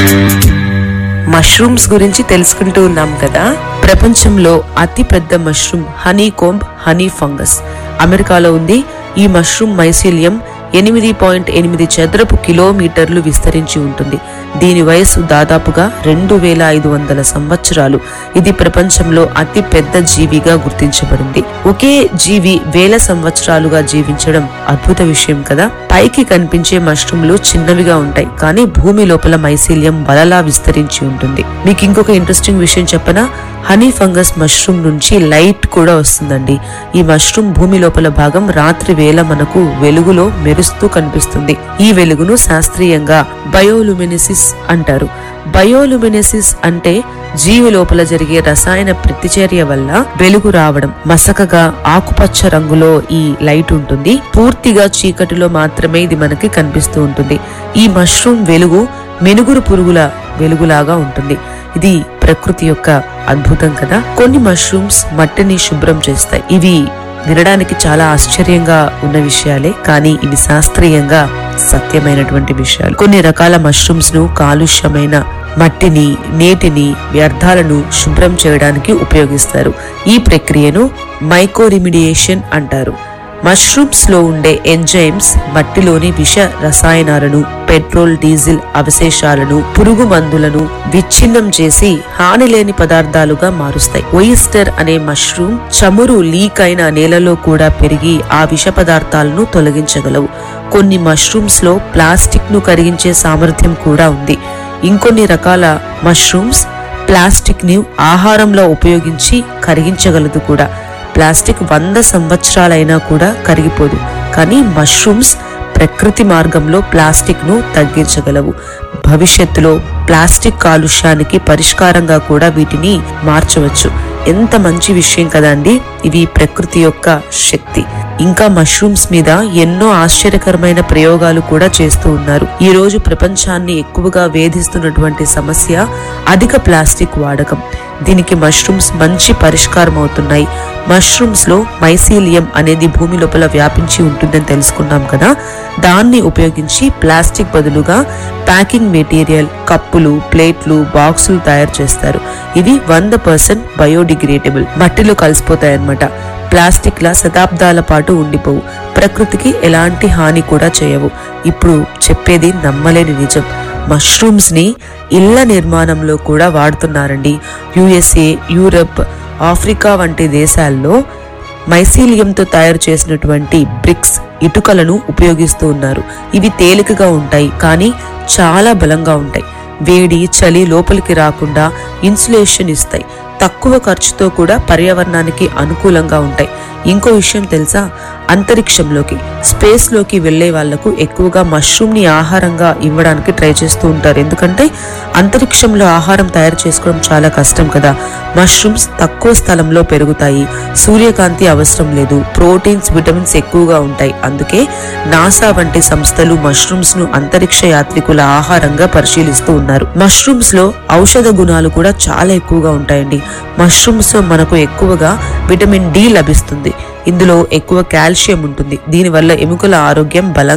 mushrooms గురించి తెలుసుకుంటూ ఉన్నాం కదా ప్రపంచంలో అతి పెద్ద mushroom honeycomb honey fungus అమెరికాలో ఉంది ఈ మష్రూమ్ మైసీలియం ఎనిమిది పాయింట్ ఎనిమిది చదరపు కిలోమీటర్లు విస్తరించి ఉంటుంది దీని వయసు దాదాపుగా రెండు వేల ఐదు వందల సంవత్సరాలు ఇది ప్రపంచంలో అతి పెద్ద జీవిగా గుర్తించబడింది ఒకే జీవి వేల సంవత్సరాలుగా జీవించడం అద్భుత విషయం కదా పైకి కనిపించే మష్రూమ్లు చిన్నవిగా ఉంటాయి కానీ భూమి లోపల మైసీలియం వలలా విస్తరించి ఉంటుంది మీకు ఇంకొక ఇంట్రెస్టింగ్ విషయం చెప్పనా హనీ ఫంగస్ మష్రూమ్ నుంచి లైట్ కూడా వస్తుందండి ఈ మష్రూమ్ భూమి లోపల భాగం రాత్రి వేళ మనకు వెలుగులో మెరుస్తూ కనిపిస్తుంది ఈ వెలుగును శాస్త్రీయంగా బయోలుమినిసిస్ అంటారు బయోలుమినిసిస్ అంటే జీవి లోపల జరిగే రసాయన ప్రతిచర్య వల్ల వెలుగు రావడం మసకగా ఆకుపచ్చ రంగులో ఈ లైట్ ఉంటుంది పూర్తిగా చీకటిలో మాత్రమే ఇది మనకి కనిపిస్తూ ఉంటుంది ఈ మష్రూమ్ వెలుగు మెనుగురు పురుగుల వెలుగులాగా ఉంటుంది ఇది ప్రకృతి యొక్క అద్భుతం కదా కొన్ని మష్రూమ్స్ మట్టిని శుభ్రం చేస్తాయి ఇవి వినడానికి చాలా ఆశ్చర్యంగా ఉన్న విషయాలే కానీ ఇవి శాస్త్రీయంగా సత్యమైనటువంటి విషయాలు కొన్ని రకాల మష్రూమ్స్ ను కాలుష్యమైన మట్టిని నీటిని వ్యర్థాలను శుభ్రం చేయడానికి ఉపయోగిస్తారు ఈ ప్రక్రియను మైకోరిమిడియేషన్ అంటారు మష్రూమ్స్ లో ఉండే ఎంజైమ్స్ మట్టిలోని విష రసాయనాలను పెట్రోల్ డీజిల్ అవశేషాలను పురుగు మందులను విచ్ఛిన్నం చేసి హాని లేని పదార్థాలుగా మారుస్తాయి ఒయిస్టర్ అనే మష్రూమ్ చమురు లీక్ అయిన నేలలో కూడా పెరిగి ఆ విష పదార్థాలను తొలగించగలవు కొన్ని మష్రూమ్స్ లో ప్లాస్టిక్ ను కరిగించే సామర్థ్యం కూడా ఉంది ఇంకొన్ని రకాల మష్రూమ్స్ ప్లాస్టిక్ ని ఆహారంలో ఉపయోగించి కరిగించగలదు కూడా ప్లాస్టిక్ వంద సంవత్సరాలైనా కూడా కరిగిపోదు కానీ మష్రూమ్స్ ప్రకృతి మార్గంలో ప్లాస్టిక్ ను తగ్గించగలవు భవిష్యత్తులో ప్లాస్టిక్ కాలుష్యానికి పరిష్కారంగా కూడా వీటిని మార్చవచ్చు ఎంత మంచి విషయం కదండి ఇవి ప్రకృతి యొక్క శక్తి ఇంకా మష్రూమ్స్ మీద ఎన్నో ఆశ్చర్యకరమైన ప్రయోగాలు కూడా చేస్తూ ఉన్నారు ఈ రోజు ప్రపంచాన్ని ఎక్కువగా వేధిస్తున్నటువంటి సమస్య అధిక ప్లాస్టిక్ వాడకం దీనికి మష్రూమ్స్ మంచి పరిష్కారం అవుతున్నాయి మష్రూమ్స్ లో మైసీలియం అనేది భూమి లోపల వ్యాపించి ఉంటుందని తెలుసుకున్నాం కదా దాన్ని ఉపయోగించి ప్లాస్టిక్ బదులుగా ప్యాకింగ్ మెటీరియల్ కప్పులు ప్లేట్లు బాక్సులు తయారు చేస్తారు ఇవి వంద పర్సెంట్ బయోడిగ్రేడబుల్ మట్టిలో కలిసిపోతాయి అన్నమాట ప్లాస్టిక్ లా శతాబ్దాల పాటు ఉండిపోవు ప్రకృతికి ఎలాంటి హాని కూడా చేయవు ఇప్పుడు చెప్పేది నమ్మలేని నిజం మష్రూమ్స్ ని ఇళ్ల నిర్మాణంలో కూడా వాడుతున్నారండి యుఎస్ఏ యూరప్ ఆఫ్రికా వంటి దేశాల్లో మైసీలియంతో తయారు చేసినటువంటి బ్రిక్స్ ఇటుకలను ఉపయోగిస్తూ ఉన్నారు ఇవి తేలికగా ఉంటాయి కానీ చాలా బలంగా ఉంటాయి వేడి చలి లోపలికి రాకుండా ఇన్సులేషన్ ఇస్తాయి తక్కువ ఖర్చుతో కూడా పర్యావరణానికి అనుకూలంగా ఉంటాయి ఇంకో విషయం తెలుసా అంతరిక్షంలోకి స్పేస్ లోకి వెళ్లే వాళ్లకు ఎక్కువగా మష్రూమ్ ని ఆహారంగా ఇవ్వడానికి ట్రై చేస్తూ ఉంటారు ఎందుకంటే అంతరిక్షంలో ఆహారం తయారు చేసుకోవడం చాలా కష్టం కదా మష్రూమ్స్ తక్కువ స్థలంలో పెరుగుతాయి సూర్యకాంతి అవసరం లేదు ప్రోటీన్స్ విటమిన్స్ ఎక్కువగా ఉంటాయి అందుకే నాసా వంటి సంస్థలు మష్రూమ్స్ ను అంతరిక్ష యాత్రికుల ఆహారంగా పరిశీలిస్తూ ఉన్నారు మష్రూమ్స్ లో ఔషధ గుణాలు కూడా చాలా ఎక్కువగా ఉంటాయండి మష్రూమ్స్ లో మనకు ఎక్కువగా విటమిన్ డి లభిస్తుంది ఇందులో ఎక్కువ కాల్షియం ఉంటుంది దీనివల్ల ఎముకల ఆరోగ్యం బలంగా